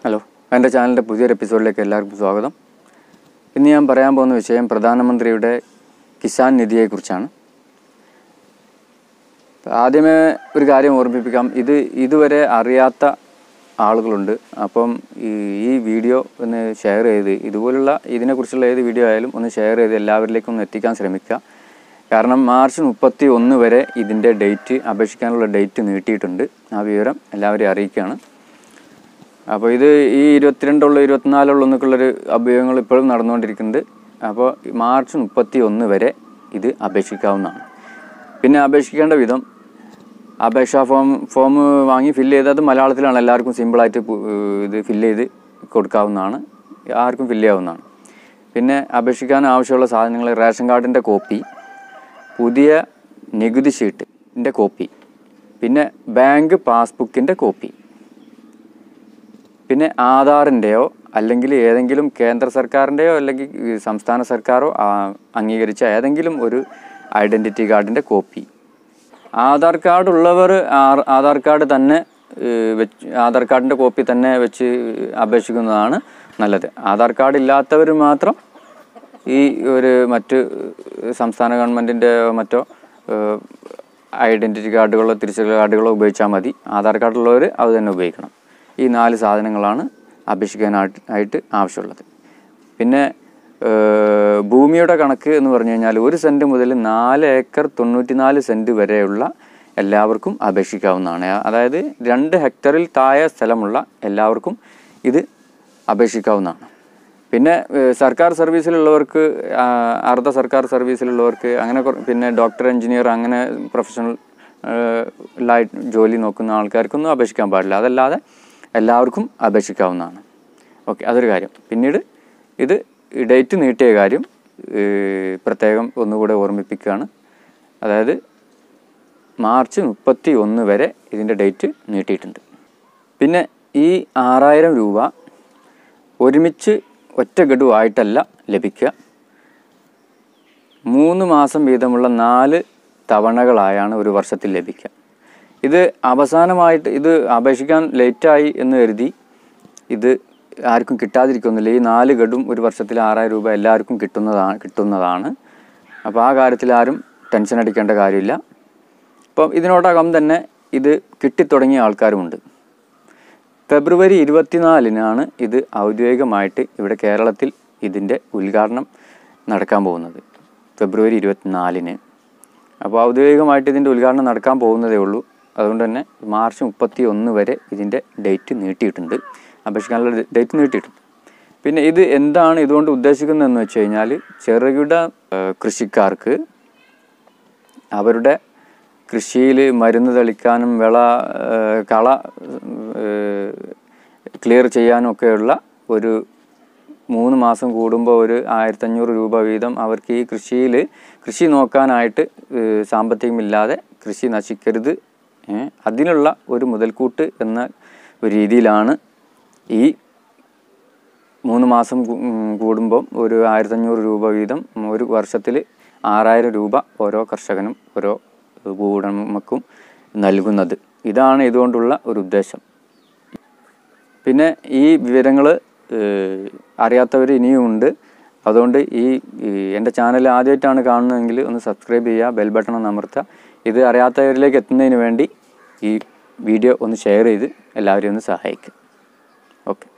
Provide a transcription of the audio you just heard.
hello എൻ്റെ ചാനലിൻ്റെ പുതിയൊരു എപ്പിസോഡിലേക്ക് എല്ലാവർക്കും സ്വാഗതം ഇന്ന് ഞാൻ പറയാൻ പോകുന്ന വിഷയം പ്രധാനമന്ത്രിയുടെ കിസാൻ നിധിയെക്കുറിച്ചാണ് ആദ്യമേ ഒരു കാര്യം ഓർമ്മിപ്പിക്കാം ഇത് ഇതുവരെ അറിയാത്ത ആളുകളുണ്ട് അപ്പം ഈ ഈ വീഡിയോ ഒന്ന് ഷെയർ ചെയ്ത് ഇതുപോലുള്ള ഇതിനെക്കുറിച്ചുള്ള ഏത് വീഡിയോ ആയാലും ഒന്ന് ഷെയർ ചെയ്ത് എല്ലാവരിലേക്കും ഒന്ന് എത്തിക്കാൻ ശ്രമിക്കുക കാരണം മാർച്ച് മുപ്പത്തി ഒന്ന് വരെ ഇതിൻ്റെ ഡേറ്റ് അപേക്ഷിക്കാനുള്ള ഡേറ്റ് നീട്ടിയിട്ടുണ്ട് ആ വിവരം എല്ലാവരെയും അറിയിക്കുകയാണ് അപ്പോൾ ഇത് ഈ ഇരുപത്തിരണ്ടുള്ള ഇരുപത്തിനാലുള്ള ഒന്നൊക്കെയുള്ളൊരു അഭ്യൂഹങ്ങൾ ഇപ്പോഴും നടന്നുകൊണ്ടിരിക്കുന്നുണ്ട് അപ്പോൾ മാർച്ച് മുപ്പത്തി ഒന്ന് വരെ ഇത് അപേക്ഷിക്കാവുന്നതാണ് പിന്നെ അപേക്ഷിക്കേണ്ട വിധം അപേക്ഷാ ഫോം ഫോം വാങ്ങി ഫില്ല് ചെയ്തത് മലയാളത്തിലാണ് എല്ലാവർക്കും സിമ്പിളായിട്ട് പു- ഇത് ഫില്ല് ചെയ്ത് കൊടുക്കാവുന്നതാണ് ആർക്കും ഫില്ല് ചെയ്യാവുന്നതാണ് പിന്നെ അപേക്ഷിക്കാൻ ആവശ്യമുള്ള സാധനങ്ങൾ റേഷൻ കാർഡിൻ്റെ കോപ്പി പുതിയ നികുതി ഷീറ്റിൻ്റെ കോപ്പി പിന്നെ ബാങ്ക് പാസ്ബുക്കിൻ്റെ കോപ്പി പിന്നെ ആധാറിൻ്റെയോ അല്ലെങ്കിൽ ഏതെങ്കിലും കേന്ദ്ര സർക്കാരിൻ്റെയോ അല്ലെങ്കിൽ ഈ സംസ്ഥാന സർക്കാരോ ആ, അംഗീകരിച്ച ഏതെങ്കിലും ഒരു ഐഡൻറ്റിറ്റി കാർഡിൻ്റെ കോപ്പി ആധാർ കാർഡ് ഉള്ളവർ ആ- ആധാർ കാർഡ് തന്നെ ഏ, വെച്ച് ആധാർ കാർഡിൻ്റെ കോപ്പി തന്നെ വെച്ച് അപേക്ഷിക്കുന്നതാണ് നല്ലത് ആധാർ കാർഡ് ഇല്ലാത്തവർ മാത്രം ഈ ഒരു മറ്റ് സംസ്ഥാന ഗവൺമെൻറ്റിൻ്റെ മറ്റോ ഐഡൻറ്റിറ്റി കാർഡുകളോ തിരിച്ചറിയൽ കാർഡുകളോ ഉപയോഗിച്ചാൽ മതി ആധാർ കാർഡുള്ളവർ അത് തന്നെ ഉപയോഗിക്കണം ഈ നാല് സാധനങ്ങളാണ് അപേക്ഷിക്കാനായിട്ട് ആയിട്ട് ആവശ്യമുള്ളത് പിന്നെ ഏഹ്, ഭൂമിയുടെ കണക്ക് എന്ന് പറഞ്ഞു കഴിഞ്ഞാൽ ഒരു സെൻറ്റ് മുതൽ നാല് ഏക്കർ തൊണ്ണൂറ്റിനാല് സെൻറ്റ് വരെയുള്ള എല്ലാവർക്കും അപേക്ഷിക്കാവുന്നതാണ് അതായത് രണ്ട് ഹെക്ടറിൽ താഴെ സ്ഥലമുള്ള എല്ലാവർക്കും ഇത് അപേക്ഷിക്കാവുന്നതാണ് പിന്നെ ഏഹ്, സർക്കാർ സർവീസിലുള്ളവർക്ക് ആ, അർദ്ധ സർക്കാർ സർവീസിലുള്ളവർക്ക് അങ്ങനെ കുറ- പിന്നെ ഡോക്ടർ എഞ്ചിനീയർ അങ്ങനെ പ്രൊഫഷണൽ ലൈറ്റ് ജോലി നോക്കുന്ന ആൾക്കാർക്കൊന്നും അപേക്ഷിക്കാൻ പാടില്ല അതല്ലാതെ എല്ലാവർക്കും അപേക്ഷിക്കാവുന്നതാണ് ഓക്കെ അതൊരു കാര്യം പിന്നീട് ഇത് ഡേറ്റ് നീട്ടിയ കാര്യം ഏഹ്, പ്രത്യേകം ഒന്നുകൂടെ ഓർമ്മിപ്പിക്കുകയാണ് അതായത് മാർച്ച് മുപ്പത്തി ഒന്ന് വരെ ഇതിൻ്റെ ഡേറ്റ് നീട്ടിയിട്ടുണ്ട് പിന്നെ ഈ ആറായിരം രൂപ ഒരുമിച്ച് ഒറ്റ ഗഡുവായിട്ടല്ല ലഭിക്കുക മൂന്ന് മാസം വീതമുള്ള നാല് തവണകളായാണ് ഒരു വർഷത്തിൽ ലഭിക്കുക ഇത് അവസാനമായിട്ട് ഇത് അപേക്ഷിക്കാൻ ലേറ്റായി എന്ന് കരുതി ഇത് ആർക്കും കിട്ടാതിരിക്കുന്നില്ല ഈ നാല് ഗഡും ഒരു വർഷത്തിൽ ആറായിരം രൂപ എല്ലാവർക്കും കിട്ടുന്നതാണ് കിട്ടുന്നതാണ് അപ്പോൾ ആ കാര്യത്തിൽ ആരും ടെൻഷൻ അടിക്കേണ്ട കാര്യമില്ല അപ്പം ഇതിനോടകം തന്നെ ഇത് കിട്ടിത്തുടങ്ങിയ ആൾക്കാരുമുണ്ട് ഫെബ്രുവരി ഇരുപത്തിനാലിനാണ് ഇത് ഔദ്യോഗികമായിട്ട് ഇവിടെ കേരളത്തിൽ ഇതിൻ്റെ ഉദ്ഘാടനം നടക്കാൻ പോകുന്നത് ഫെബ്രുവരി ഇരുപത്തിനാലിന് അപ്പോൾ ഔദ്യോഗികമായിട്ട് ഇതിൻ്റെ ഉദ്ഘാടനം നടക്കാൻ പോകുന്നതേ ഉള്ളൂ അതുകൊണ്ട് തന്നെ മാർച്ച് മുപ്പത്തി ഒന്ന് വരെ ഇതിൻ്റെ ഡേറ്റ് നീട്ടിയിട്ടുണ്ട് അപേക്ഷിക്കാനുള്ള ഡേറ്റ് നീട്ടിയിട്ടുണ്ട് പിന്നെ ഇത് എന്താണ് ഇതുകൊണ്ട് ഉദ്ദേശിക്കുന്നതെന്ന് വെച്ച് കഴിഞ്ഞാൽ ചെറുകിട ഏഹ്, കൃഷിക്കാർക്ക് അവരുടെ കൃഷിയിൽ മരുന്ന് തളിക്കാനും വിള ഏഹ്, കള ക്ലിയർ ചെയ്യാനും ഒക്കെയുള്ള ഒരു മൂന്ന് മാസം കൂടുമ്പോൾ ഒരു ആയിരത്തഞ്ഞൂറ് രൂപ വീതം അവർക്ക് ഈ കൃഷിയിൽ കൃഷി നോക്കാനായിട്ട് ഏഹ്, സാമ്പത്തികമില്ലാതെ കൃഷി നശിക്കരുത് ഏഹ്, അതിനുള്ള ഒരു മുതൽക്കൂട്ട് എന്ന ഒരു രീതിയിലാണ് ഈ മൂന്ന് മാസം കൂ- ഉം, കൂടുമ്പം ഒരു ആയിരത്തഞ്ഞൂറ് രൂപ വീതം ഒരു വർഷത്തിൽ ആറായിരം രൂപ ഓരോ കർഷകനും ഓരോ ഭൂവുടമക്കും നൽകുന്നത് ഇതാണ് ഇതുകൊണ്ടുള്ള ഒരു ഉദ്ദേശം പിന്നെ ഈ വിവരങ്ങൾ അറിയാത്തവർ ഇനിയും ഉണ്ട് അതുകൊണ്ട് ഈ ഈ എൻ്റെ ചാനൽ ആദ്യമായിട്ടാണ് കാണുന്നതെങ്കിൽ ഒന്ന് സബ്സ്ക്രൈബ് ചെയ്യുക ബെൽ ബട്ടൺ ഒന്ന് അമർത്തുക ഇത് അറിയാത്തവരിലേക്ക് എത്തുന്നതിന് വേണ്ടി ഈ വീഡിയോ ഒന്ന് ഷെയർ ചെയ്ത് എല്ലാവരെയും ഒന്ന് സഹായിക്കുക ഓക്കെ